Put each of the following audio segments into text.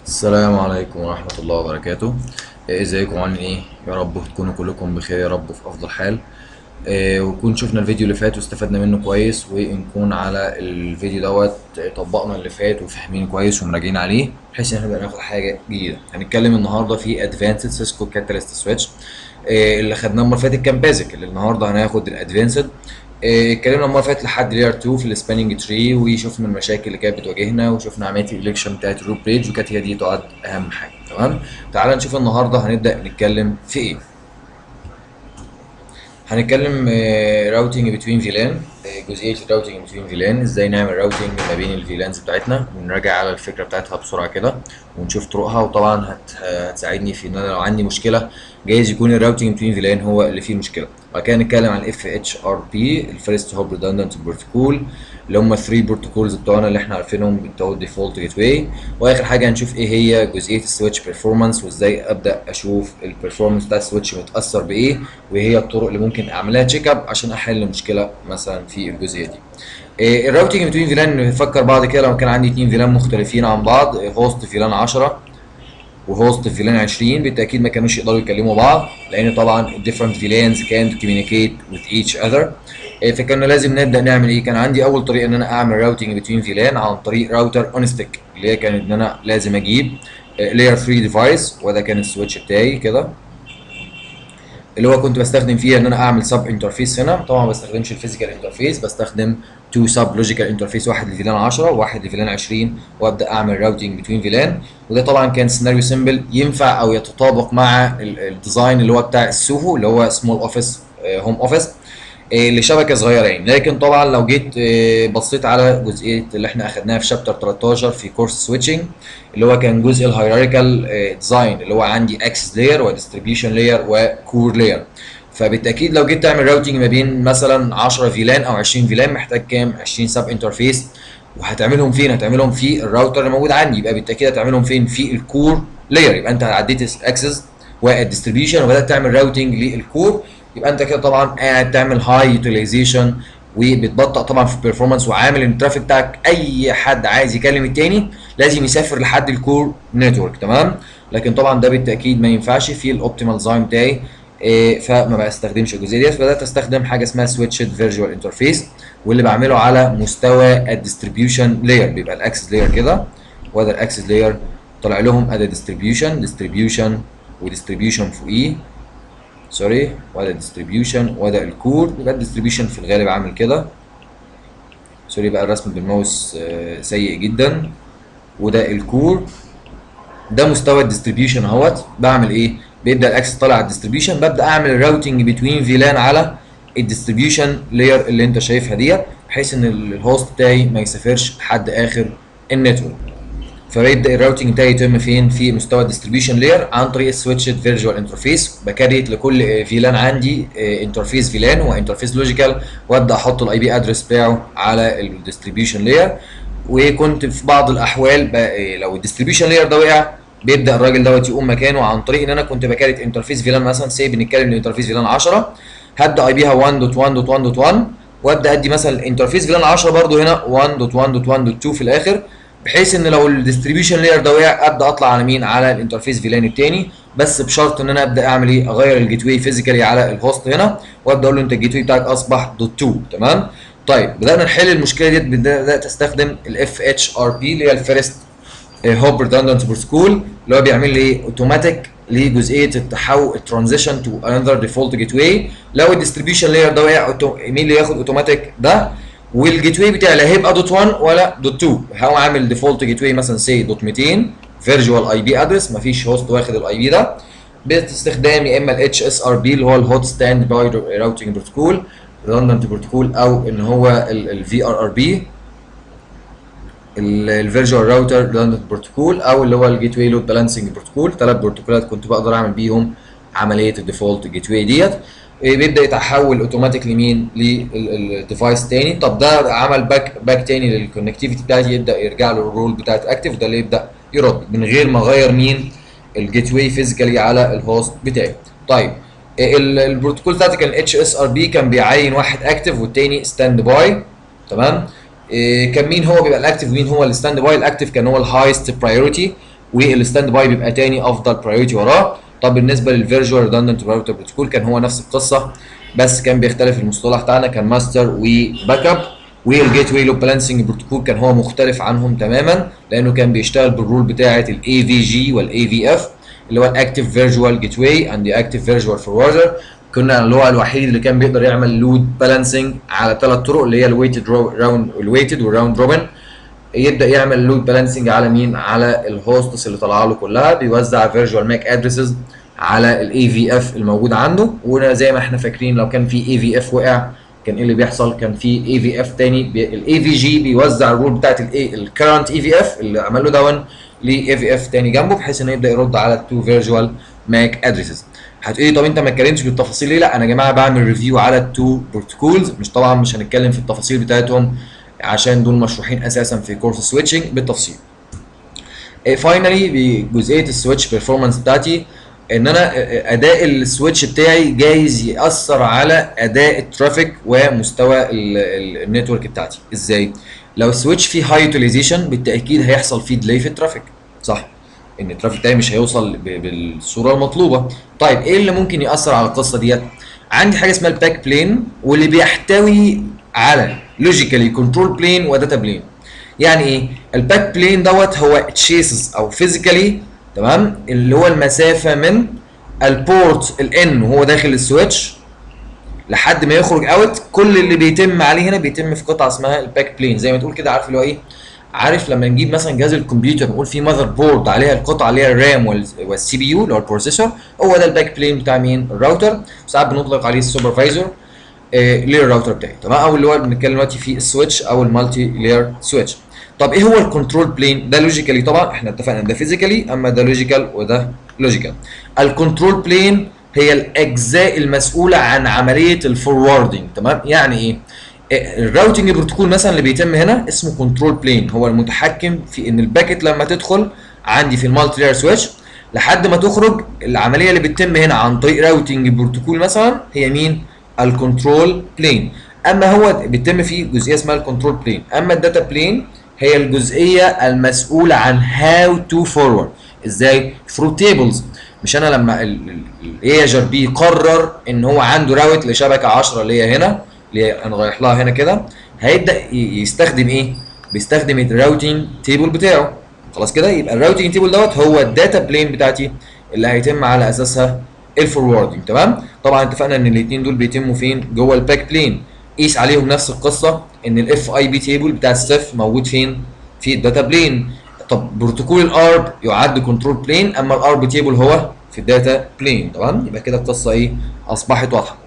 السلام عليكم ورحمة الله وبركاته إيه، ازيكم عاملين ايه يا رب تكونوا كلكم بخير يا رب في افضل حال إيه، ونكون شفنا الفيديو اللي فات واستفدنا منه كويس ونكون على الفيديو دوت طبقنا اللي فات وفاهمين كويس ومراجعين عليه بحيث ان احنا نبقى ناخد حاجة جديدة هنتكلم النهارده في Advanced Cisco Catalyst Switch إيه، اللي خدناه المرة اللي فاتت كان بيزك اللي النهارده هناخد الادفانسد اتكلمنا المره اللي فاتت لحد لير 2 في السباننج تري وشفنا المشاكل اللي كانت بتواجهنا وشفنا عمليه الالكشن بتاعت الروب بريدج وكانت هي دي تعد اهم حاجه تمام تعال نشوف النهارده هنبدا نتكلم في ايه هنتكلم راوتنج بتوين فيلان جزئيه الراوتنج بتوين فيلان ازاي نعمل راوتنج ما بين الفيلانز بتاعتنا ونراجع على الفكره بتاعتها بسرعه كده ونشوف طرقها وطبعا هت... هتساعدني في ان انا لو عندي مشكله جايز يكون الراوتنج بتوين فيلان هو اللي فيه مشكله بعد كده نتكلم عن اف اتش ار بي الفيرست هوب ريدندنت بروتوكول اللي هم 3 بروتوكولز بتوعنا اللي احنا عارفينهم بتوع الديفولت جيت واي واخر حاجه هنشوف ايه هي جزئيه السويتش بيرفورمانس وازاي ابدا اشوف البرفورمانس بتاع السويتش متاثر بايه وايه هي الطرق اللي ممكن اعملها تشيك اب عشان احل مشكله مثلا في الجزئيه دي إيه الراوتنج بتوين فيلان نفكر بعض كده لو كان عندي اتنين فيلان مختلفين عن بعض هوست فيلان 10 وهوست فيلان 20 بالتاكيد ما كانوش يقدروا يكلموا بعض لان طبعا الديفرنت فيلانز كانت communicate with each other فكان لازم نبدا نعمل ايه كان عندي اول طريقه ان انا اعمل راوتنج بتوين فيلان عن طريق راوتر اون ستيك اللي هي كانت ان انا لازم اجيب لاير 3 ديفايس وده كان السويتش بتاعي كده اللي هو كنت بستخدم فيها ان انا اعمل سب انترفيس هنا طبعا ما بستخدمش الفيزيكال انترفيس بستخدم تو سب لوجيكال انترفيس واحد لفيلان 10 وواحد لفيلان 20 وابدا اعمل راوتنج بتوين فيلان وده طبعا كان سيناريو سيمبل ينفع او يتطابق مع الديزاين اللي هو بتاع السوهو اللي هو سمول اوفيس هوم اوفيس لشبكه صغيره يعني لكن طبعا لو جيت بصيت على جزئيه اللي احنا اخدناها في شابتر 13 في كورس سويتشنج اللي هو كان جزء الهيراريكال ديزاين اللي هو عندي اكسس لاير وديستريبيوشن لاير وكور لاير فبالتاكيد لو جيت تعمل راوتنج ما بين مثلا 10 فيلان او 20 فيلان محتاج كام 20 سب انترفيس وهتعملهم فين هتعملهم في الراوتر اللي موجود عندي يبقى بالتاكيد هتعملهم فين في الكور لاير يبقى انت عديت اكسس والديستريبيوشن وبدات تعمل راوتنج للكور يبقى انت كده طبعا قاعد تعمل هاي يوتيلايزيشن وبتبطئ طبعا في البرفورمانس وعامل ان الترافيك بتاعك اي حد عايز يكلم التاني لازم يسافر لحد الكور نتورك تمام لكن طبعا ده بالتاكيد ما ينفعش في الاوبتيمال ديزاين بتاعي إيه فما بستخدمش الجزئيه ديت فبدات استخدم حاجه اسمها سويتشد فيرجوال انترفيس واللي بعمله على مستوى الديستريبيوشن لاير بيبقى الاكسس لاير كده وده الاكسس لاير طلع لهم ادي ديستريبيوشن ديستريبيوشن وديستريبيوشن فوقيه سوري وده الديستريبيوشن وده الكور يبقى الديستريبيوشن في الغالب عامل كده سوري بقى الرسم بالماوس سيء جدا وده الكور ده مستوى الديستريبيوشن اهوت بعمل ايه بيبدا الاكسس طالع على الديستريبيوشن ببدا اعمل راوتنج بتوين فيلان على الديستريبيوشن لاير اللي انت شايفها ديت بحيث ان الهوست بتاعي ما يسافرش لحد اخر النتورك فبيبدا الراوتنج بتاعي يتم فين في مستوى الديستريبيوشن لاير عن طريق السويتشد فيرجوال انترفيس بكريت لكل فيلان عندي انترفيس فيلان وانترفيس لوجيكال وابدا احط الاي بي ادرس بتاعه على الديستريبيوشن لاير وكنت في بعض الاحوال لو الديستريبيوشن لاير ده وقع بيبدا الراجل دوت يقوم مكانه عن طريق ان انا كنت بكريت انترفيس فيلان مثلا سي بنتكلم الانترفيس فيلان 10 هبدا اي بيها 1.1.1.1 وابدا ادي مثلا انترفيس فيلان 10 برده هنا 1.1.1.2 في الاخر بحيث ان لو الديستريبيوشن لاير ده وقع ابدا اطلع على مين على الانترفيس فيلان الثاني بس بشرط ان انا ابدا اعمل ايه اغير الجيت واي فيزيكالي على الهوست هنا وابدا اقول له انت الجيت واي بتاعك اصبح دوت 2 تمام طيب بدانا نحل المشكله ديت بدات استخدم الاف اتش ار بي اللي هي الفيرست هوب ريدندنت بروتوكول اللي هو بيعمل لي ايه اوتوماتيك لجزئيه التحول الترانزيشن تو انذر ديفولت جيت واي لو الديستريبيوشن لاير ده وقع مين اللي ياخد اوتوماتيك ده والجيت واي بتاعي لا هيبقى دوت 1 ولا دوت 2 هو عامل ديفولت جيت واي مثلا سي دوت 200 فيرجوال اي بي ادرس مفيش هوست واخد الاي بي ده باستخدام يا اما الاتش اس ار بي اللي هو الهوت ستاند باي راوتنج بروتوكول ريدندنت بروتوكول او ان هو الفي ار ار بي الفيرجوال راوتر ريدندنت بروتوكول او اللي هو الجيت واي لود بالانسنج بروتوكول ثلاث بروتوكولات كنت بقدر اعمل بيهم عمليه الديفولت جيت واي ديت بيبدا يتحول اوتوماتيك لمين للديفايس تاني طب ده عمل باك باك تاني للكونكتيفيتي بتاعتي يبدا يرجع له الرول بتاعت اكتف ده اللي يبدا يرد من غير ما اغير مين الجيت واي فيزيكالي على الهوست بتاعي طيب البروتوكول بتاعتي كان اتش اس ار بي كان بيعين واحد اكتف والتاني ستاند باي تمام إيه كان مين هو بيبقى الاكتف ومين هو الستاند باي الاكتف كان هو الهايست برايورتي والستاند باي بيبقى تاني افضل برايورتي وراه طب بالنسبه للفيرجوال ريدندنت راوتر بروتوكول كان هو نفس القصه بس كان بيختلف المصطلح بتاعنا كان ماستر وباك اب والجيت واي لوب بالانسنج بروتوكول كان هو مختلف عنهم تماما لانه كان بيشتغل بالرول بتاعه الاي في جي والاي في اف اللي هو الاكتف فيرجوال جيت واي اند اكتف فيرجوال فوروردر كنا اللي هو الوحيد اللي كان بيقدر يعمل لود بالانسنج على ثلاث طرق اللي هي الويتد راوند الويتد والراوند روبن يبدا يعمل لود بالانسنج على مين على الهوستس اللي طالعه له كلها بيوزع فيرجوال ماك ادريسز على الاي في اف الموجود عنده وزي ما احنا فاكرين لو كان في اي في اف وقع كان ايه اللي بيحصل كان في اي في اف تاني الاي في جي بيوزع الرول بتاعت الاي الكرنت اي في اف اللي عمل له داون لاي في اف تاني جنبه بحيث انه يبدا يرد على التو فيرجوال ماك ادريسز هتقولي طب انت ما اتكلمتش بالتفاصيل ليه لا انا يا جماعه بعمل ريفيو على التو بروتوكولز مش طبعا مش هنتكلم في التفاصيل بتاعتهم عشان دول مشروحين اساسا في كورس سويتشنج بالتفصيل فاينلي بجزئيه السويتش بيرفورمانس بتاعتي ان انا اداء السويتش بتاعي جايز ياثر على اداء الترافيك ومستوى النتورك بتاعتي ازاي لو السويتش فيه هاي يوتيلايزيشن بالتاكيد هيحصل فيه ديلي في الترافيك صح ان الترافيك بتاعي مش هيوصل بالصوره المطلوبه طيب ايه اللي ممكن ياثر على القصه ديت عندي حاجه اسمها الباك بلين واللي بيحتوي على لوجيكالي كنترول بلين وداتا بلين يعني ايه الباك بلين دوت هو تشيسز او فيزيكالي تمام اللي هو المسافه من البورت الان وهو داخل السويتش لحد ما يخرج اوت كل اللي بيتم عليه هنا بيتم في قطعه اسمها الباك بلين زي ما تقول كده عارف اللي هو ايه عارف لما نجيب مثلا جهاز الكمبيوتر نقول فيه ماذر بورد عليها القطعه اللي هي الرام والسي بي يو اللي هو البروسيسور هو ده الباك بلين بتاع مين الراوتر ساعات بنطلق عليه السوبرفايزر آه للراوتر بتاعي تمام او اللي هو بنتكلم دلوقتي في السويتش او المالتي لاير سويتش طب ايه هو الكنترول بلين ده لوجيكالي طبعا احنا اتفقنا ده فيزيكالي اما ده لوجيكال وده لوجيكال الكنترول بلين هي الاجزاء المسؤوله عن عمليه الفوروردنج تمام يعني ايه الراوتنج بروتوكول مثلا اللي بيتم هنا اسمه كنترول بلين هو المتحكم في ان الباكت لما تدخل عندي في المالتي لاير سويتش لحد ما تخرج العمليه اللي بتتم هنا عن طريق راوتنج بروتوكول مثلا هي مين الكنترول بلين اما هو بيتم فيه جزئيه اسمها الكنترول بلين اما الداتا بلين هي الجزئيه المسؤوله عن هاو تو فورورد ازاي ثرو تيبلز مش انا لما الايجر بي قرر ان هو عنده راوت لشبكه 10 اللي هي هنا اللي هي انا رايح لها هنا كده هيبدا يستخدم ايه بيستخدم الراوتنج تيبل بتاعه خلاص كده يبقى الراوتنج تيبل دوت هو الداتا بلين بتاعتي اللي هيتم على اساسها الفوروردنج تمام طبعا اتفقنا ان الاثنين دول بيتموا فين جوه الباك بلين قيس عليهم نفس القصه ان الاف اي بي تيبل بتاع ستيف موجود فين في الداتا بلين طب بروتوكول الارب يعد كنترول بلين اما الارب تيبل هو في الداتا بلين تمام يبقى كده القصه ايه اصبحت واضحه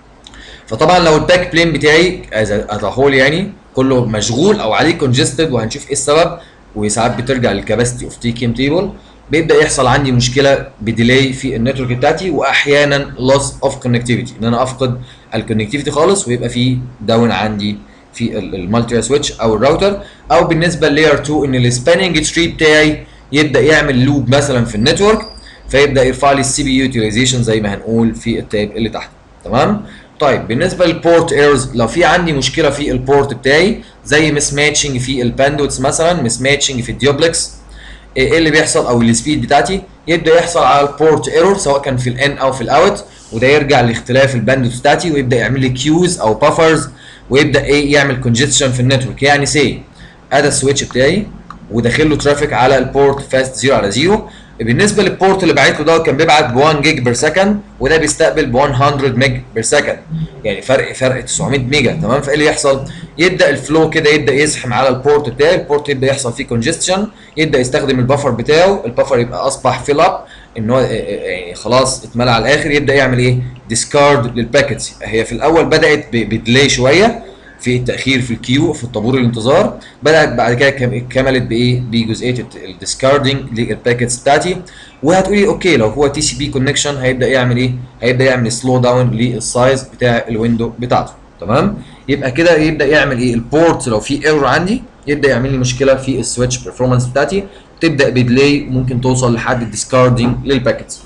فطبعا لو الباك بلين بتاعي از هول يعني كله مشغول او عليه كونجستد وهنشوف ايه السبب وساعات بترجع للكاباسيتي اوف تي كيم تيبل بيبدا يحصل عندي مشكله بديلي في النتورك بتاعتي واحيانا لوس اوف كونكتيفيتي ان انا افقد الكونكتيفيتي خالص ويبقى في داون عندي في المالتي سويتش او الراوتر او بالنسبه للاير 2 ان السباننج تري بتاعي يبدا يعمل لوب مثلا في النتورك فيبدا يرفع لي السي بي يو يوتيلايزيشن زي ما هنقول في التاب اللي تحت تمام طيب بالنسبه للبورت ايرز لو في عندي مشكله في البورت بتاعي زي مس ماتشنج في الباندوتس مثلا مس ماتشنج في الديوبلكس ايه اللي بيحصل او السبيد بتاعتي يبدا يحصل على البورت ايرور سواء كان في الان او في الاوت وده يرجع لاختلاف الباندوت بتاعتي ويبدا يعمل لي كيوز او بافرز ويبدا ايه يعمل كونجستشن في النتورك يعني سي ادي السويتش بتاعي وداخل له ترافيك على البورت فاست 0 على 0 بالنسبه للبورت اللي بعت له ده كان بيبعت ب 1 جيج بير سكند وده بيستقبل ب 100 ميج بير سكند يعني فرق فرق 900 ميجا تمام فايه اللي يحصل؟ يبدا الفلو كده يبدا يزحم على البورت بتاعي البورت يبدا يحصل فيه كونجستشن يبدا يستخدم البفر بتاعه البفر يبقى اصبح فيل اب ان هو يعني خلاص اتملى على الاخر يبدا يعمل ايه؟ ديسكارد للباكتس هي في الاول بدات بديلي شويه في التاخير في الكيو في الطابور الانتظار بدات بعد كده كملت بايه بجزئيه الديسكاردنج للباكتس بتاعتي وهتقولي اوكي لو هو تي سي بي كونكشن هيبدا يعمل ايه هيبدا يعمل سلو داون للسايز بتاع الويندو بتاعته تمام يبقى كده يبدا يعمل ايه البورت لو في ايرور عندي يبدا يعمل لي مشكله في السويتش بيرفورمانس بتاعتي تبدا بديلي ممكن توصل لحد الديسكاردنج للباكتس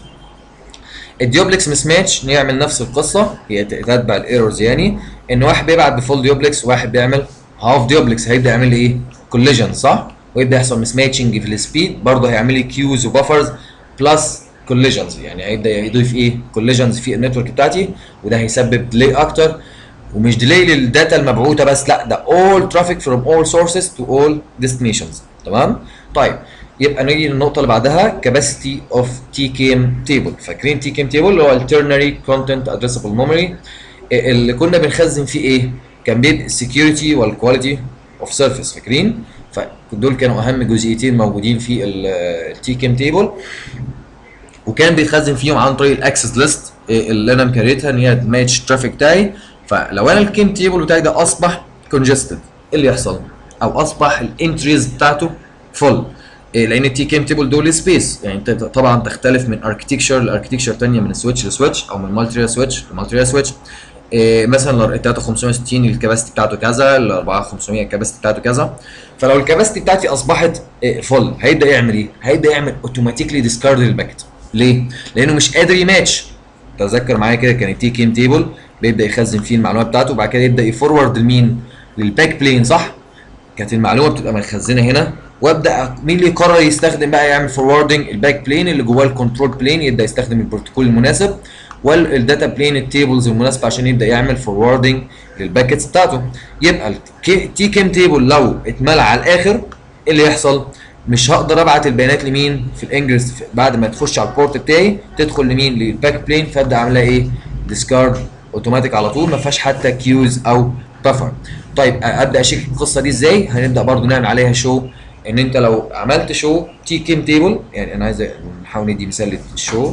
الديوبلكس مس ماتش نعمل نفس القصه هي تتبع الايرورز يعني ان واحد بيبعت بفول ديوبلكس وواحد بيعمل هاف ديوبلكس هيبدا يعمل لي ايه؟ كوليجن صح؟ ويبدا يحصل مس ماتشنج في السبيد برضه هيعمل لي كيوز وبفرز بلس كوليجنز يعني هيبدا يضيف ايه كوليجنز في النتورك بتاعتي وده هيسبب ديلي اكتر ومش ديلي للداتا المبعوثه بس لا ده all traffic from all sources to all destinations تمام طيب يبقى نيجي للنقطه اللي بعدها capacity of TKM table فاكرين TKM table اللي هو ternary content addressable memory اللي كنا بنخزن فيه ايه كان بيبقى السكيورتي والكواليتي اوف سيرفيس فاكرين فدول كانوا اهم جزئيتين موجودين في التي كيم تيبل وكان بيتخزن فيهم عن طريق الاكسس ليست اللي انا مكريتها ان هي تماتش الترافيك بتاعي فلو انا الكيم تيبل بتاعي ده اصبح كونجستد ايه اللي يحصل؟ او اصبح الانتريز بتاعته فول لان التي كيم تيبل دول سبيس يعني انت طبعا تختلف من اركتكشر لاركتكشر ثانيه من سويتش لسويتش او من مالتي سويتش لمالتي سويتش إيه مثلا ال 3 560 الكباستي بتاعته كذا ال 4 500 الكباستي بتاعته كذا فلو الكباستي بتاعتي اصبحت إيه فل هيبدا يعمل ايه؟ هيبدا يعمل اوتوماتيكلي ديسكارد للباكت ليه؟ لانه مش قادر يماتش تذكر معايا كده كان التي كيم تيبل بيبدا يخزن فيه المعلومات بتاعته وبعد كده يبدا يفورورد لمين؟ للباك بلين صح؟ كانت المعلومه بتبقى متخزنه هنا وابدا مين اللي يقرر يستخدم بقى يعمل فوروردنج الباك بلين اللي جواه الكنترول بلين يبدا يستخدم البروتوكول المناسب والداتا بلين التيبلز المناسبه عشان يبدا يعمل فوروردنج للباكتس بتاعته يبقى التي كيم تيبل لو اتملى على الاخر ايه اللي يحصل؟ مش هقدر ابعت البيانات لمين في الانجرس بعد ما تخش على البورت بتاعي تدخل لمين للباك بلين فابدا اعملها ايه؟ ديسكارد اوتوماتيك على طول ما فيهاش حتى كيوز او بفر طيب ابدا اشيك القصه دي ازاي؟ هنبدا برضو نعمل عليها شو ان انت لو عملت شو تي كيم تيبل يعني انا عايز نحاول ندي مثال للشو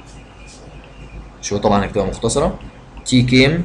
شو طبعا هتبقى مختصره تي كيم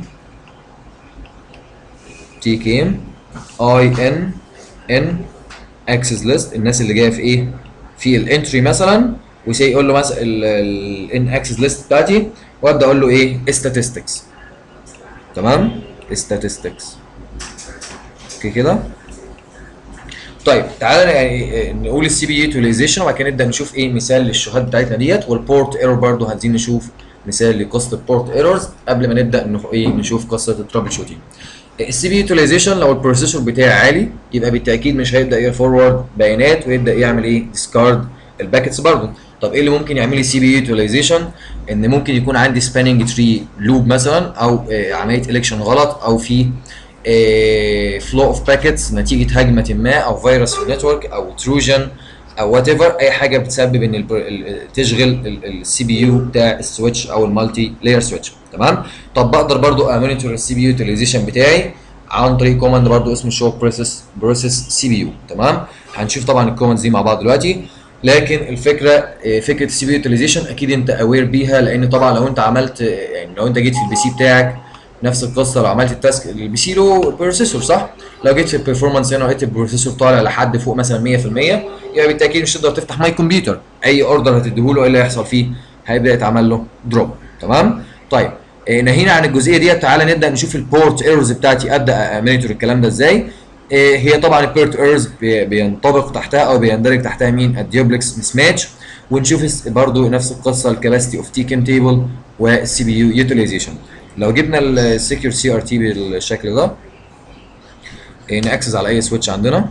تي كيم اي ان ان اكسس ليست الناس اللي جايه في ايه في الانتري مثلا وسي يقول له مثلا الان اكسس ليست بتاعتي وابدا اقول له ايه statistics تمام statistics اوكي كده طيب تعالى يعني نقول السي بي يوتيلايزيشن وبعد كده نبدا نشوف ايه مثال للشهادات بتاعتنا ديت والبورت ايرور برضه عايزين نشوف مثال لقصه البورت ايرورز قبل ما نبدا نف... ايه نشوف قصه الترابل شوتنج السي بي يوتيلايزيشن لو البروسيسور بتاعي عالي يبقى بالتاكيد مش هيبدا يفورورد بيانات ويبدا يعمل ايه ديسكارد الباكتس برضه طب ايه اللي ممكن يعمل لي سي بي يوتيلايزيشن ان ممكن يكون عندي سباننج تري لوب مثلا او آه عمليه الكشن غلط او في فلو اوف باكيتس نتيجه هجمه ما او فيروس في النتورك او تروجن او وات ايفر اي حاجه بتسبب ان ال ال تشغل السي بي يو بتاع السويتش او المالتي لاير سويتش تمام طب بقدر برضو امونيتور السي بي يو يوتيلايزيشن بتاعي عن طريق كوماند برضو اسمه شو بروسيس بروسيس سي بي يو تمام هنشوف طبعا الكوماندز دي مع بعض دلوقتي لكن الفكره فكره السي بي يو يوتيلايزيشن اكيد انت اوير بيها لان طبعا لو انت عملت يعني لو انت جيت في البي سي بتاعك نفس القصه لو عملت التاسك البي سي له بروسيسور صح؟ لو جيت في البرفورمانس هنا ولقيت البروسيسور طالع لحد فوق مثلا 100% يبقى بالتاكيد مش تقدر تفتح ماي كمبيوتر اي اوردر هتديهوله ايه اللي هيحصل فيه؟ هيبدا يتعمل له دروب تمام؟ طيب إيه نهينا عن الجزئيه ديت تعالى نبدا نشوف البورت ايرورز بتاعتي ابدا امونيتور الكلام ده ازاي؟ إيه هي طبعا البورت ايرورز بينطبق تحتها او بيندرج تحتها مين؟ الديوبلكس مس ماتش ونشوف برضو نفس القصه الكباستي اوف تي كيم تيبل والسي بي يو يوتيلايزيشن لو جبنا السكيور سي ار تي بالشكل ده ناكسس على اي سويتش عندنا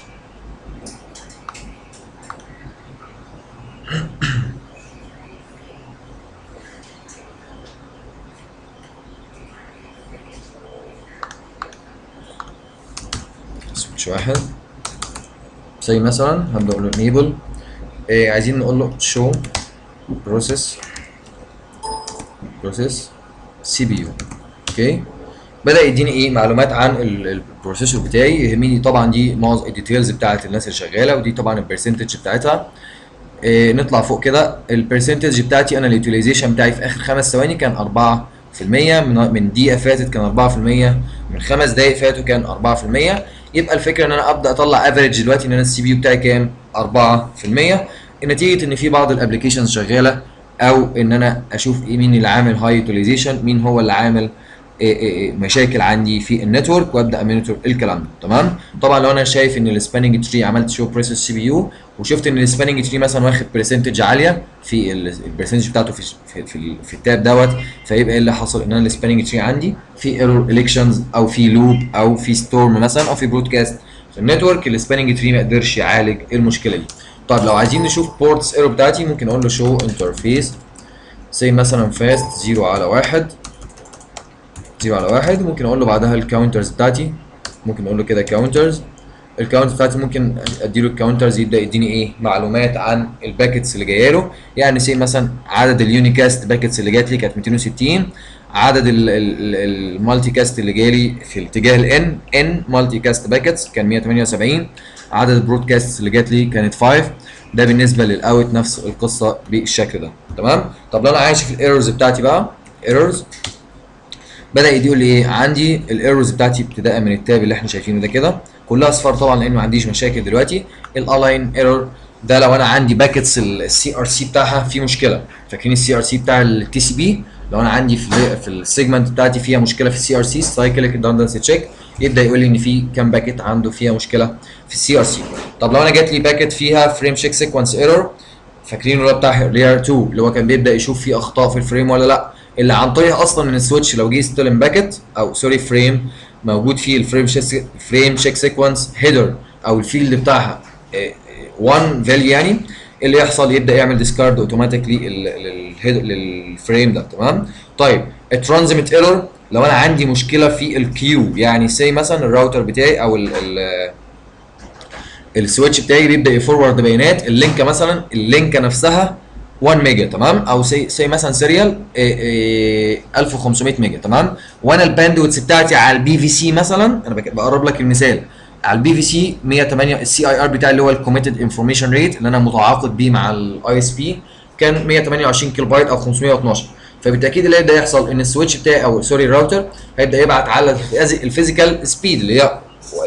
سويتش واحد زي مثلا هبدا اقول له enable إيه عايزين نقول له show process process سي بي يو اوكي بدا يديني ايه معلومات عن البروسيسور بتاعي يهمني طبعا دي معظم الديتيلز بتاعت الناس اللي شغاله ودي طبعا البرسنتج بتاعتها إيه نطلع فوق كده البرسنتج بتاعتي انا اليوتيلايزيشن بتاعي في اخر خمس ثواني كان 4% من من دقيقه فاتت كان 4% من خمس دقائق فاتوا كان 4% يبقى الفكره ان انا ابدا اطلع افريج دلوقتي ان انا السي بي يو بتاعي كام 4% نتيجه ان في بعض الابلكيشنز شغاله او ان انا اشوف ايه مين اللي عامل هاي يوتيلايزيشن مين هو اللي عامل إيه إيه مشاكل عندي في النتورك وابدا امونيتور الكلام ده تمام طبعا لو انا شايف ان السباننج تري عملت شو بريسس سي بي يو وشفت ان السباننج تري مثلا واخد برسنتج عاليه في البرسنتج بتاعته في في, في, في التاب دوت فيبقى ايه اللي حصل ان انا السباننج تري عندي في ايرور الكشنز او في لوب او في ستورم مثلا او في برودكاست في النتورك السباننج تري ما قدرش يعالج المشكله دي طيب لو عايزين نشوف بورتس ايرور بتاعتي ممكن اقول له شو انترفيس زي مثلا فاست 0 على 1 0 على 1 ممكن اقول له بعدها الكاونترز بتاعتي ممكن اقول له كده كاونترز الكاونت بتاعتي ممكن اديله الكاونترز يبدا يديني ايه معلومات عن الباكتس اللي جايه له يعني سي مثلا عدد اليونيكاست باكتس اللي جات لي كانت 260 عدد المالتي كاست اللي جالي في الاتجاه الان ان مالتي كاست باكتس كان 178 عدد البرودكاست اللي جات لي كانت 5 ده بالنسبه للاوت نفس القصه بالشكل ده تمام طب لو انا عايش في الايرورز بتاعتي بقى ايرورز بدا يقول لي ايه عندي الايرورز بتاعتي ابتداء من التاب اللي احنا شايفينه ده كده كلها اصفار طبعا لان ما عنديش مشاكل دلوقتي الالاين ايرور ده لو انا عندي باكتس السي ار سي بتاعها في مشكله فاكرين السي ار سي بتاع التي سي بي لو انا عندي في في السيجمنت بتاعتي فيها مشكله في السي ار سي سايكليك ريدندنسي تشيك يبدا يقول لي ان في كام باكت عنده فيها مشكله في السي ار سي طب لو انا جات لي باكت فيها فريم شيك سيكونس ايرور فاكرين اللي هو بتاع لير 2 اللي هو كان بيبدا يشوف في اخطاء في الفريم ولا لا اللي عن طريق اصلا ان السويتش لو جه ستيلن باكت او سوري فريم موجود فيه الفريم شيك فريم شيك سيكونس هيدر او الفيلد بتاعها 1 فاليو يعني اللي يحصل يبدا يعمل ديسكارد اوتوماتيكلي للفريم ده تمام طيب الترانزميت ايرور لو انا عندي مشكله في الكيو يعني سي مثلا الراوتر بتاعي او ال ال السويتش بتاعي بيبدا يفورورد بيانات اللينكه مثلا اللينكه نفسها 1 ميجا تمام او سي سي مثلا سيريال 1500 ميجا تمام وانا الباندويتس بتاعتي على البي في سي مثلا انا بقرب لك المثال على البي في سي 108 السي اي ار بتاعي اللي هو الكوميتد انفورميشن ريت اللي انا متعاقد بيه مع الاي اس بي كان 128 كيلو بايت او 512 فبالتاكيد اللي هيبدا يحصل ان السويتش بتاعي او سوري الراوتر هيبدا يبعت على الفيزيكال سبيد اللي هي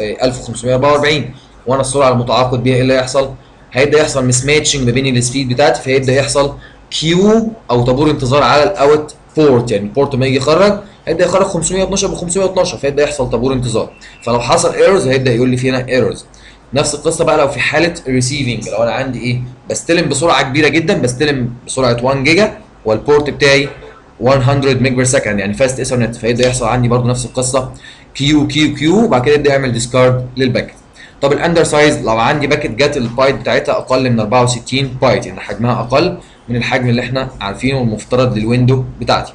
1544 وانا السرعه المتعاقد بيها ايه اللي هيحصل؟ هيبدا يحصل مس ماتشنج ما بين السبيد بتاعتي فيبدا يحصل كيو او طابور انتظار على الاوت بورت يعني البورت لما يجي يخرج هيبدا يخرج 512 ب 512 فيبدا يحصل طابور انتظار فلو حصل ايرورز هيبدا يقول لي في هنا ايرورز نفس القصه بقى لو في حاله ريسيفنج لو انا عندي ايه بستلم بسرعه كبيره جدا بستلم بسرعه 1 جيجا والبورت بتاعي 100 ميج بير سكند يعني فاست ايثرنت فيبدا يحصل عندي برضو نفس القصه كيو كيو كيو وبعد كده يبدا يعمل ديسكارد للباكت طب الاندر سايز لو عندي باكت جت البايت بتاعتها اقل من 64 بايت يعني حجمها اقل من الحجم اللي احنا عارفينه المفترض للويندو بتاعتي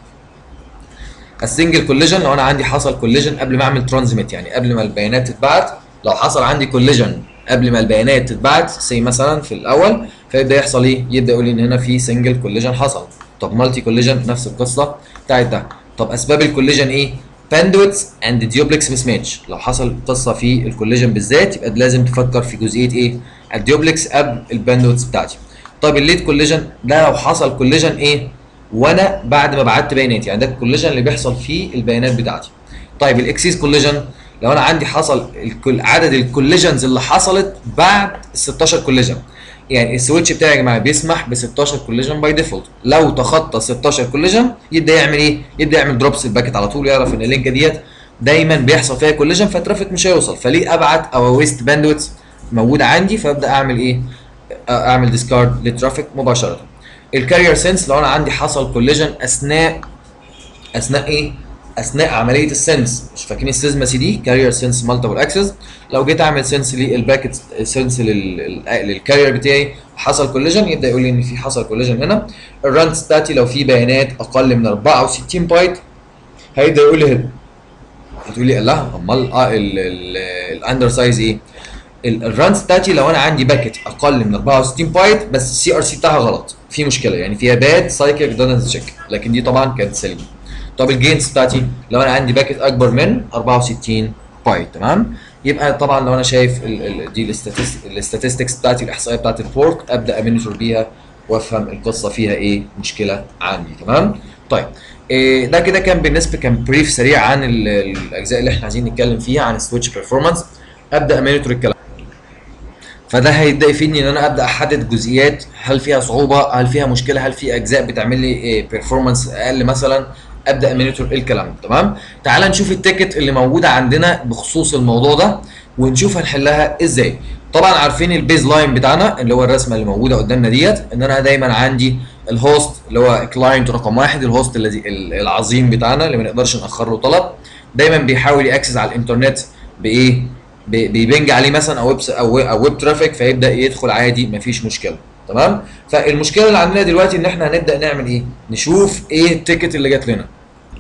السنجل كوليجن لو انا عندي حصل كوليجن قبل ما اعمل ترانزميت يعني قبل ما البيانات تتبعت لو حصل عندي كوليجن قبل ما البيانات تتبعت زي مثلا في الاول فيبدا يحصل ايه؟ يبدا يقول لي ان هنا في سنجل كوليجن حصل طب مالتي كوليجن نفس القصه بتاعت ده طب اسباب الكوليجن ايه؟ باندويتس اند ديوبلكس مس ماتش لو حصل قصه في الكوليجن بالذات يبقى لازم تفكر في جزئيه ايه؟ الديوبلكس قبل الباندويتس بتاعتي طب الليد كوليجن ده لو حصل كوليجن ايه؟ وانا بعد ما بعت بيانات يعني ده الكوليجن اللي بيحصل فيه البيانات بتاعتي طيب الاكسيس كوليجن لو انا عندي حصل الكل عدد الكوليجنز اللي حصلت بعد ال 16 كوليجن يعني السويتش بتاعي يا جماعه بيسمح ب 16 كوليجن باي ديفولت لو تخطى 16 كوليجن يبدا يعمل ايه يبدا يعمل دروبس الباكت على طول يعرف ان اللينكه ديت دايما بيحصل فيها كوليجن فالترافيك مش هيوصل فليه ابعت او ويست باندويتس موجوده عندي فابدا اعمل ايه اعمل ديسكارد للترافيك مباشره الكارير سنس لو انا عندي حصل كوليجن اثناء اثناء ايه اثناء عمليه السنس مش فاكرين السيزما سي دي كارير سنس مالتيبل اكسس لو جيت اعمل سنس للباكت سنس للكارير بتاعي حصل كوليجن يبدا يقول لي ان في حصل كوليجن هنا الرانس بتاعتي لو في بيانات اقل من 64 بايت هيبدا يقول لي هتقول لي لا امال اه الاندر سايز ايه الرانس بتاعتي لو انا عندي باكت اقل من 64 بايت بس السي ار سي بتاعها غلط في مشكله يعني فيها باد سايكل ريدندنسي تشيك لكن دي طبعا كانت سليمه طب الجينز بتاعتي لو انا عندي باكت اكبر من 64 بايت تمام يبقى طبعا لو انا شايف ال ال دي الاستاتستكس بتاعتي الاحصائيه بتاعت البورت ابدا امنتور بيها وافهم القصه فيها ايه مشكله عندي تمام طيب إيه ده كده كان بالنسبه كان بريف سريع عن الاجزاء اللي احنا عايزين نتكلم فيها عن السويتش بيرفورمانس ابدا امنتور الكلام فده هيبدا يفيدني ان انا ابدا احدد جزئيات هل فيها صعوبه هل فيها مشكله هل في اجزاء بتعمل لي بيرفورمانس اقل مثلا ابدا امونيتور الكلام تمام تعال نشوف التيكت اللي موجوده عندنا بخصوص الموضوع ده ونشوف هنحلها ازاي طبعا عارفين البيز لاين بتاعنا اللي هو الرسمه اللي موجوده قدامنا ديت ان انا دايما عندي الهوست اللي هو كلاينت رقم واحد الهوست الذي العظيم بتاعنا اللي ما نقدرش ناخر له طلب دايما بيحاول ياكسس على الانترنت بايه بي- بيبنج عليه مثلا او ويب او ويب- او ويب ترافيك فيبدا يدخل عادي مفيش مشكله تمام فالمشكله اللي عندنا دلوقتي ان احنا هنبدا نعمل ايه نشوف ايه التيكت اللي جات لنا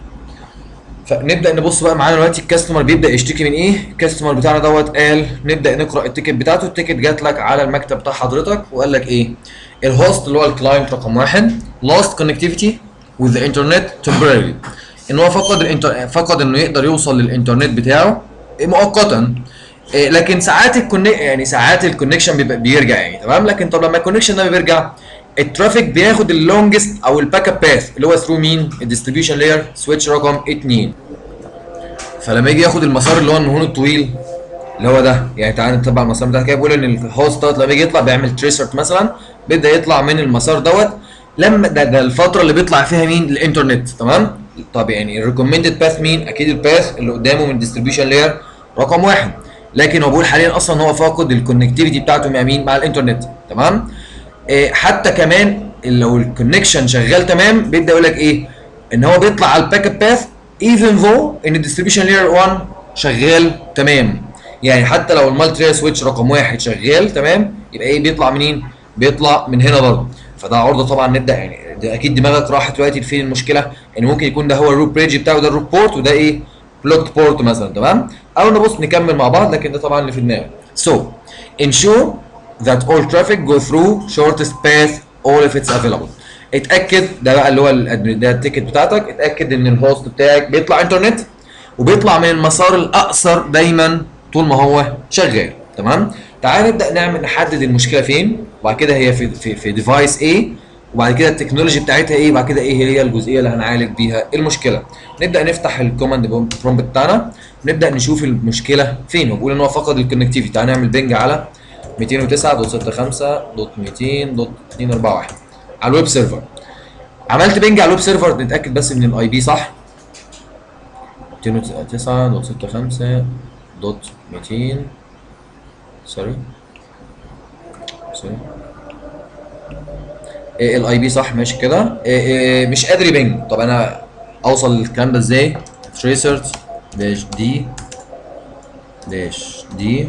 فنبدا نبص بقى معانا دلوقتي الكاستمر بيبدا يشتكي من ايه الكاستمر بتاعنا دوت قال نبدا نقرا التيكت بتاعته التيكت جات لك على المكتب بتاع حضرتك وقال لك ايه الهوست اللي هو الكلاينت رقم واحد lost connectivity with the internet temporarily ان هو فقد الانتر... فقد انه يقدر يوصل للانترنت بتاعه مؤقتا إيه، لكن ساعات الكونك يعني ساعات الكونكشن بيبقى بيرجع يعني تمام لكن طب لما الكونكشن ده بيرجع الترافيك بياخد اللونجست او الباك اب باث اللي هو ثرو مين الديستريبيوشن لاير سويتش رقم 2 فلما يجي ياخد المسار اللي هو النهون الطويل اللي هو ده يعني تعالى نتبع المسار بتاعك كده بيقول ان الهوست دوت لما يجي يطلع بيعمل تريسرت مثلا بيبدا يطلع من المسار دوت لما ده, ده الفتره اللي بيطلع فيها مين الانترنت تمام طب يعني الريكومندد باث مين اكيد الباث اللي قدامه من الديستريبيوشن لاير رقم واحد لكن هو بيقول حاليا اصلا هو فاقد الكونكتيفيتي بتاعته مع مين مع الانترنت تمام إيه حتى كمان لو الكونكشن شغال تمام بيبدا يقول لك ايه ان هو بيطلع على الباك اب باث even though ان الديستريبيوشن لاير 1 شغال تمام يعني حتى لو المالتي لاير سويتش رقم واحد شغال تمام يبقى ايه بيطلع منين؟ بيطلع من هنا برضه فده عرضه طبعا نبدا يعني ده اكيد دماغك راحت دلوقتي فين المشكله ان ممكن يكون ده هو الروت بريدج بتاعه ده الروت بورت وده ايه بلوكد بورت مثلا تمام او نبص نكمل مع بعض لكن ده طبعا اللي في دماغك so ensure that all traffic go through shortest path all if it's available اتاكد ده بقى اللي هو ال- ده التيكت بتاعتك اتاكد ان الهوست بتاعك بيطلع انترنت وبيطلع من المسار الاقصر دايما طول ما هو شغال تمام تعال نبدا نعمل نحدد المشكله فين وبعد كده هي في في, في ديفايس ايه وبعد كده التكنولوجي بتاعتها ايه وبعد كده ايه هي الجزئيه اللي هنعالج بيها المشكله نبدا نفتح الكوماند برومبت بتاعنا نبدا نشوف المشكله فين وبقول ان هو فقد الكونكتيفيتي تعال نعمل بنج على 209.65.200.241 على الويب سيرفر عملت بنج على الويب سيرفر نتاكد بس ان الاي بي صح 209.65.200 سوري سوري الاي بي صح ماشي كده إيه إيه مش قادر يبنج طب انا اوصل للكلام ده ازاي تريسرت داش دي داش دي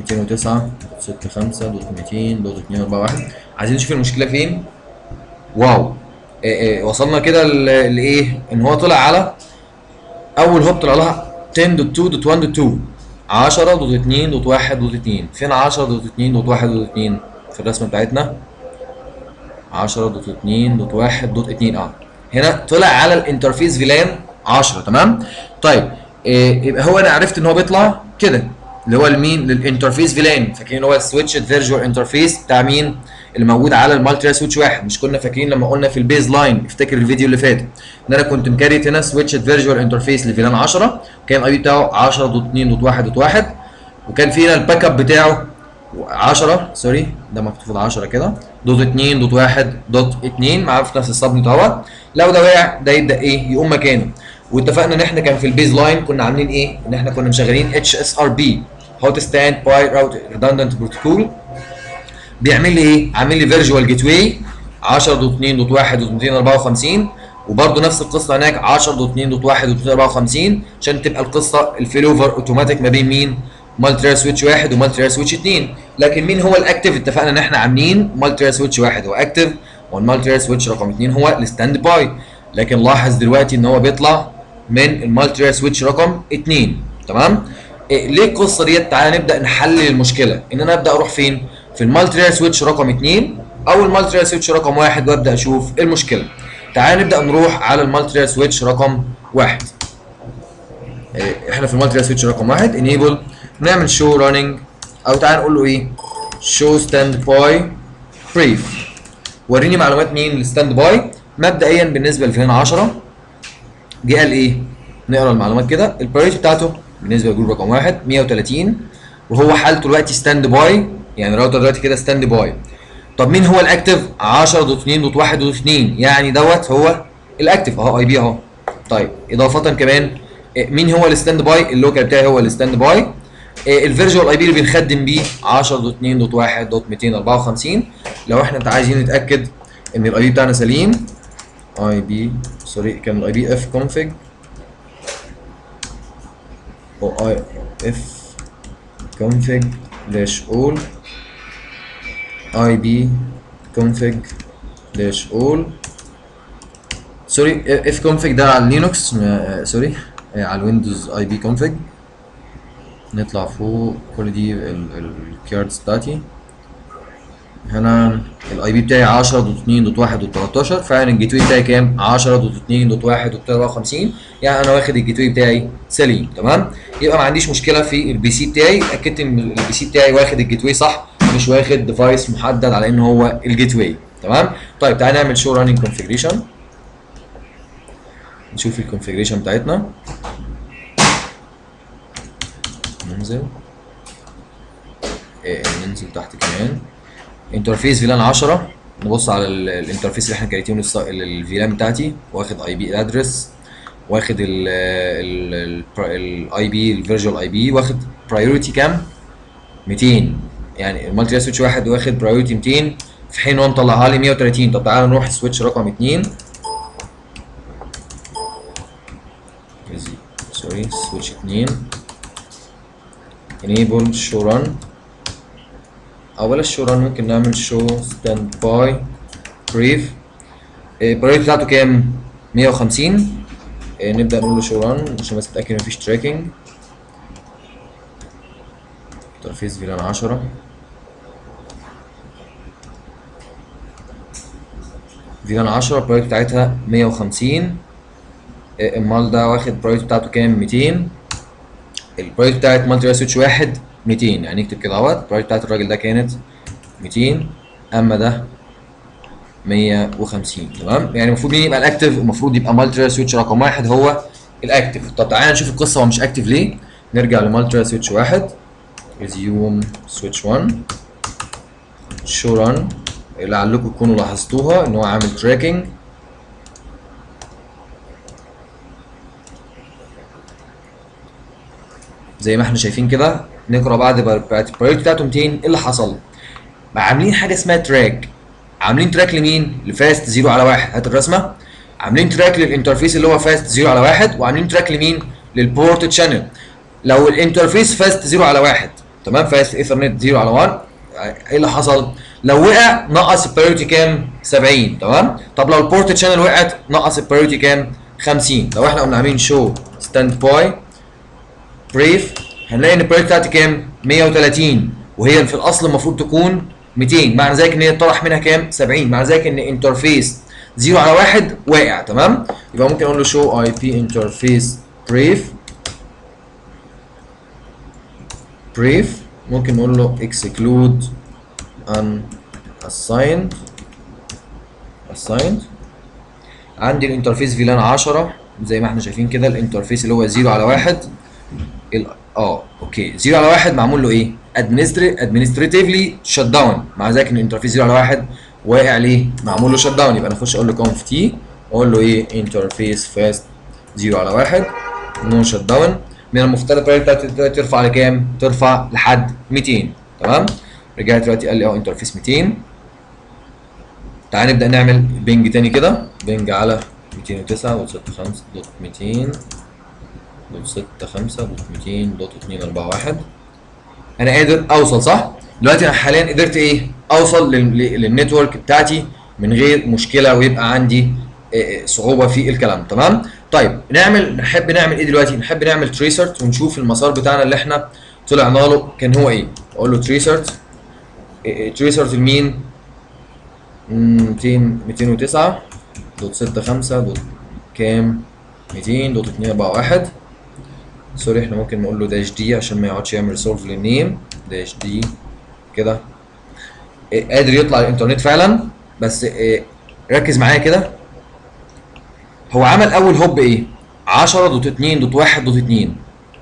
209.65.200.241 عايزين نشوف المشكله فين واو إيه إيه وصلنا كده ل- لايه ان هو طلع على اول هوب طلع لها 10.2.1.2 10.2.1.2 فين 10.2.1.2 في الرسمه بتاعتنا 10.2.1.2 اه هنا طلع على الانترفيس فيلان 10 تمام طيب إيه يبقى هو انا عرفت ان هو بيطلع كده اللي هو لمين للانترفيس فيلان فاكرين هو السويتش فيرجوال انترفيس بتاع مين اللي موجود على المالتي سويتش واحد مش كنا فاكرين لما قلنا في البيز لاين افتكر الفيديو اللي فات ان انا كنت مكريت هنا سويتش فيرجوال انترفيس لفيلان 10 كان الاي بي بتاعه 10.2.1.1 وكان في هنا الباك اب بتاعه 10 سوري ده مكتوب 10 كده دوت 2 دوت 1 دوت 2 معاه في نفس السبنت اهوت لو ده وقع ده يبدا ايه يقوم مكانه واتفقنا ان احنا كان في البيز لاين كنا عاملين ايه ان احنا كنا مشغلين اتش اس ار بي هوت ستاند باي راوت ريدندنت بروتوكول بيعمل لي ايه عامل لي فيرجوال جيت واي 10.2.1.254 وبرده نفس القصه هناك 10.2.1.254 عشان تبقى القصه الفيل اوفر اوتوماتيك ما بين مين مالتي رير سويتش واحد ومالتي رير سويتش اثنين لكن مين هو الاكتف اتفقنا ان احنا عاملين مالتي رير سويتش واحد هو اكتف والمالتي رير سويتش رقم اثنين هو الستاند باي لكن لاحظ دلوقتي ان هو بيطلع من المالتي رير سويتش رقم اثنين تمام إيه ليه القصه ديت تعالى نبدا نحلل المشكله ان انا ابدا اروح فين في المالتي رير سويتش رقم اثنين او المالتي رير سويتش رقم واحد وابدا اشوف المشكله تعالى نبدا نروح على المالتي رير سويتش رقم واحد إيه، احنا في المالتي رير سويتش رقم واحد انيبل نعمل شو راننج او تعالى نقول له ايه شو ستاند باي بريف وريني معلومات مين الستاند باي مبدئيا بالنسبه لفين 10 جه قال ايه نقرا المعلومات كده البريوريتي بتاعته بالنسبه لجروب رقم واحد 130 وهو حالته دلوقتي ستاند باي يعني الراوتر دلوقتي كده ستاند باي طب مين هو الاكتف 10.2.1.2 يعني دوت هو الاكتف اهو اي بي اهو طيب اضافه كمان إيه، مين هو الستاند باي اللوكال بتاعي هو الستاند باي الفيرجوال اي بي اللي بنخدم بيه 10.2.1.254 لو احنا انت عايزين نتاكد ان الاي بي بتاعنا سليم اي بي سوري كان الاي بي اف كونفج او اي اف config dash all ib config dash all سوري اف config ده على اللينكس آه، سوري آه، على الويندوز اي بي config نطلع فوق كل دي الكيردز بتاعتي هنا الاي بي بتاعي 10.2.1.13 فعلا الجيت واي بتاعي كام 10.2.1.54 يعني انا واخد الجيت واي بتاعي سليم تمام يبقى ما عنديش مشكله في البي سي بتاعي اتاكدت ان البي سي بتاعي واخد الجيت واي صح مش واخد ديفايس محدد على ان هو الجيت واي تمام طيب تعالى نعمل شو راننج كونفيجريشن نشوف الكونفيجريشن بتاعتنا ننزل إيه ننزل تحت كمان انترفيس فيلان 10 نبص على ال- الانترفيس اللي احنا كريتينه الفيلان بتاعتي واخد اي بي ادرس واخد الاي بي الفيرجوال اي بي واخد برايورتي كام 200 يعني المالتي سويتش واحد واخد برايورتي 200 في حين هو مطلعها لي 130 طب تعالى نروح سويتش رقم 2 سوري سويتش 2 enable show run او بلاش show run ممكن نعمل show standby brief البرايورتي بتاعته كام 150 إيه، نبدا نقول له show run عشان بس اتاكد مفيش تراكنج ترفيز فيلان 10 فيلان 10 البرايورتي بتاعتها 150 إيه، امال ده واخد البرايورتي بتاعته كام 200 البرايورتي بتاعت مالتي سويتش واحد 200 يعني نكتب كده اهوت البرايورتي بتاعت الراجل ده كانت 200 اما ده 150 تمام يعني المفروض مين يبقى الاكتف المفروض يبقى مالتي سويتش رقم واحد هو الاكتف طب تعالى نشوف القصه هو مش اكتف ليه نرجع لمالتي سويتش واحد ريزيوم سويتش 1 شو ران لعلكم تكونوا لاحظتوها ان هو عامل تراكنج زي ما احنا شايفين كده نقرا بعد بعد البرايورتي بتاعته 200 ايه اللي حصل؟ بقى عاملين حاجه اسمها تراك عاملين تراك لمين؟ لفاست 0 على 1 هات الرسمه عاملين تراك للانترفيس اللي هو فاست 0 على 1 وعاملين تراك لمين؟ للبورت تشانل لو الانترفيس فاست 0 على 1 تمام فاست ايثرنت 0 على 1 ايه اللي حصل؟ لو وقع نقص البرايورتي كام؟ 70 تمام؟ طب لو البورت تشانل وقعت نقص البرايورتي كام؟ 50 لو احنا قمنا عاملين شو ستاند باي بريف هنلاقي ان البرايورتي بتاعتي كام؟ 130 وهي في الاصل المفروض تكون 200 معنى ذلك ان هي اتطرح منها كام؟ 70 معنى ذلك ان انترفيس 0 على 1 واقع تمام؟ يبقى ممكن اقول له شو اي بي انترفيس بريف بريف ممكن نقول له exclude unassigned assigned عندي الانترفيس فيلان 10 زي ما احنا شايفين كده الانترفيس اللي هو 0 على 1 ال- اه اوكي 0 على 1 معمول له ايه؟ ادمنستريتيفلي شت داون مع ذلك ان الانترفيس 0 على 1 واقع ليه؟ معمول له شت داون يبقى نخش اقول له كونف تي واقول له ايه؟ انترفيس فاست 0 على 1 نو شت داون من المفترض البرايورتي بتاعتي دلوقتي ترفع لكام؟ ترفع لحد 200 تمام؟ رجعت دلوقتي قال لي اه انترفيس 200 تعال نبدا نعمل بينج تاني كده بينج على 209 دوت 65 دوت 200 دوت 65 دوت 200 دوت 241 انا قادر اوصل صح دلوقتي انا حاليا قدرت ايه اوصل لل- لل- للنتورك بتاعتي من غير مشكله ويبقى عندي آه، آه، صعوبه في الكلام تمام طيب نعمل نحب نعمل ايه دلوقتي نحب نعمل تريسرت ونشوف المسار بتاعنا اللي احنا طلعنا له كان هو ايه اقول له تريسرت تريسرت لمين 200 209 دوت 65 دوت كام 200 دوت 241 سوري احنا ممكن نقول له داش دي عشان ما يقعدش يعمل ريسولف للنيم داش دي كده إيه، قادر يطلع الانترنت فعلا بس إيه، ركز معايا كده هو عمل اول هوب ايه 10 دوت 2 دوت 1 دوت 2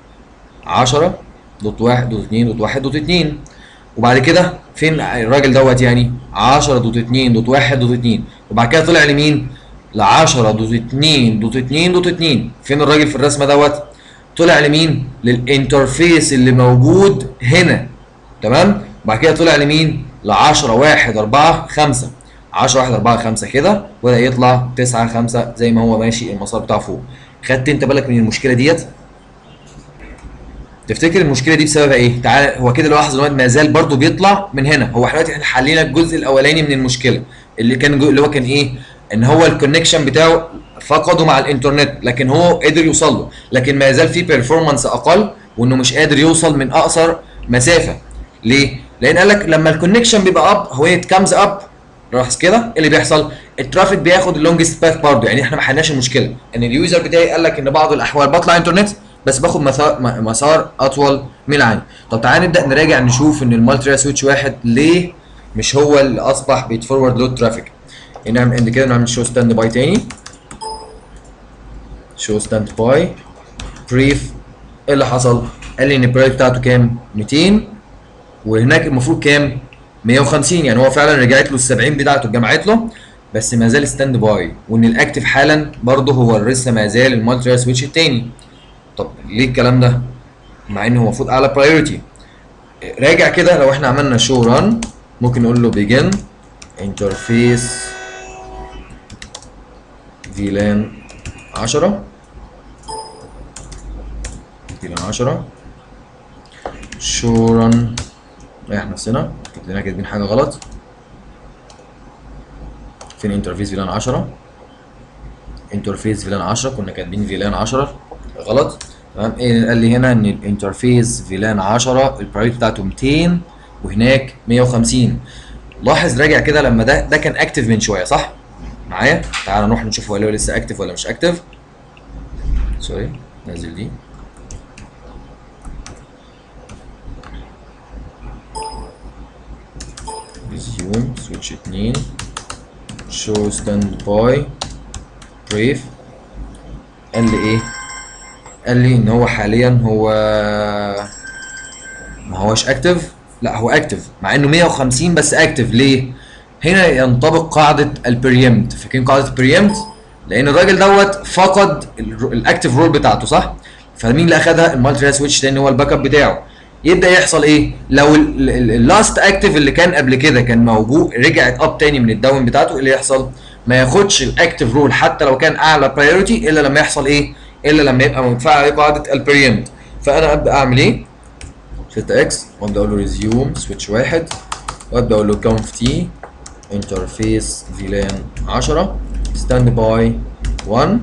10 دوت 1 دوت 2 دوت 1 دوت 2 وبعد كده فين الراجل دوت يعني 10 دوت 2 دوت 1 دوت 2 وبعد كده طلع لمين ل 10 دوت 2 دوت 2 دوت 2 فين الراجل في الرسمه دوت طلع لمين للانترفيس اللي موجود هنا تمام وبعد كده طلع لمين ل 10 1 4 5 10 1 4 5 كده وبدا يطلع 9 5 زي ما هو ماشي المسار بتاعه فوق خدت انت بالك من المشكله ديت تفتكر المشكله دي بسبب ايه تعال هو كده لاحظ ان ما زال برضو بيطلع من هنا هو احنا دلوقتي احنا حلينا الجزء الاولاني من المشكله اللي كان جو... اللي هو كان ايه ان هو الكونكشن بتاعه فقده مع الانترنت لكن هو قدر يوصل له لكن ما زال في بيرفورمانس اقل وانه مش قادر يوصل من اقصر مسافه ليه لان قال لك لما الكونكشن بيبقى اب هو ات كامز اب لاحظ كده ايه اللي بيحصل الترافيك بياخد اللونجست باث برضه يعني احنا ما حلناش المشكله ان اليوزر بتاعي قال لك ان بعض الاحوال بطلع انترنت بس باخد مسار م- مسار اطول من العين طب تعالى نبدا نراجع نشوف ان المالتي سويتش واحد ليه مش هو اللي اصبح بيتفورورد لود ترافيك نعمل اند كده نعمل شو ستاند باي تاني شو ستاند باي بريف ايه اللي حصل قال لي ان البرايس بتاعته كام 200 وهناك المفروض كام 150 يعني هو فعلا رجعت له ال 70 بتاعته اتجمعت له بس ما زال ستاند باي وان الاكتف حالا برضه هو لسه ما زال المالتي سويتش التاني طب ليه الكلام ده مع انه هو المفروض اعلى برايورتي راجع كده لو احنا عملنا شو ران ممكن نقول له begin interface VLAN 10 VLAN 10 شو ران ريح نفسنا كده كاتبين حاجه غلط فين انترفيس فيلان 10 انترفيس فيلان 10 كنا كاتبين فيلان 10 غلط تمام ايه قال لي هنا ان الانترفيس فيلان 10 البرايورتي بتاعته 200 وهناك 150 لاحظ راجع كده لما ده ده كان اكتف من شويه صح معايا تعال نروح نشوف هو لسه اكتف ولا مش اكتف سوري نزل دي ريزيوم سويتش 2 شو ستاند باي بريف قال لي ايه قال لي ان هو حاليا هو ما هوش اكتف لا هو اكتف مع انه 150 بس اكتف ليه هنا ينطبق قاعده البريمت فاكرين قاعده البريمت لان الراجل دوت فقد الاكتف رول بتاعته صح فمين اللي اخدها المالتي سويتش تاني هو الباك اب بتاعه يبدا يحصل ايه لو اللاست اكتف اللي كان قبل كده كان موجود رجعت اب تاني من الداون بتاعته ايه اللي يحصل ما ياخدش الاكتف رول حتى لو كان اعلى برايورتي الا لما يحصل ايه الا لما يبقى متفعل عليه قاعده البريمت فانا ابدا اعمل ايه 6 اكس وابدا اقول له ريزيوم سويتش واحد وابدا اقول له كونف تي انترفيس فيلان 10 ستاند باي 1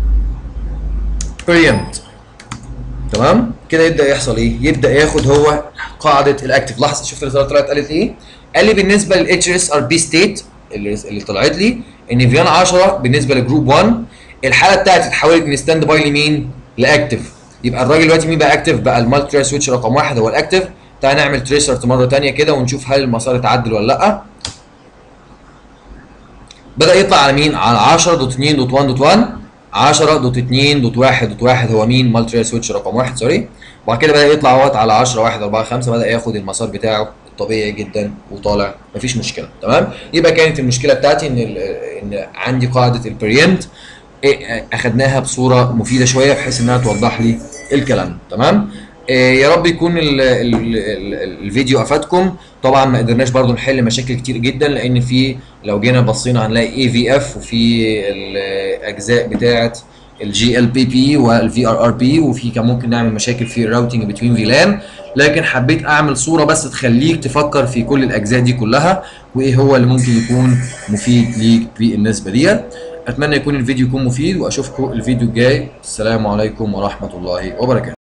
بريمت تمام كده يبدا يحصل ايه يبدا ياخد هو قاعده الاكتف لحظه شفت الرساله طلعت قالت لي ايه قال لي بالنسبه للاتش اس ار بي ستيت اللي اللي طلعت لي ان فيان 10 بالنسبه لجروب 1 الحاله بتاعتي اتحولت من ستاند باي لمين لاكتف يبقى الراجل دلوقتي مين بقى اكتف بقى المالتي سويتش رقم واحد هو الاكتف تعال نعمل تريسرت مره ثانيه كده ونشوف هل المسار اتعدل ولا لا بدا يطلع على مين على 10.2.1.1 10.2.1.1 هو مين مالتي سويتش رقم واحد سوري وبعد كده بدا يطلع اهوت على 10 1 4 5 بدا ياخد المسار بتاعه الطبيعي جدا وطالع مفيش مشكله تمام يبقى كانت المشكله بتاعتي ان ان عندي قاعده البريمت اخدناها بصوره مفيده شويه بحيث انها توضح لي الكلام تمام يا رب يكون ال ال ال الفيديو افادكم طبعا ما قدرناش برضو نحل مشاكل كتير جدا لان في لو جينا بصينا هنلاقي اي في اف وفي الاجزاء بتاعه الجي ال بي بي والفي ار ار بي وفي كان ممكن نعمل مشاكل في الراوتنج بتوين فيلان لكن حبيت اعمل صوره بس تخليك تفكر في كل الاجزاء دي كلها وايه هو اللي ممكن يكون مفيد ليك بالنسبه ديت اتمنى يكون الفيديو يكون مفيد واشوفكم الفيديو الجاي السلام عليكم ورحمه الله وبركاته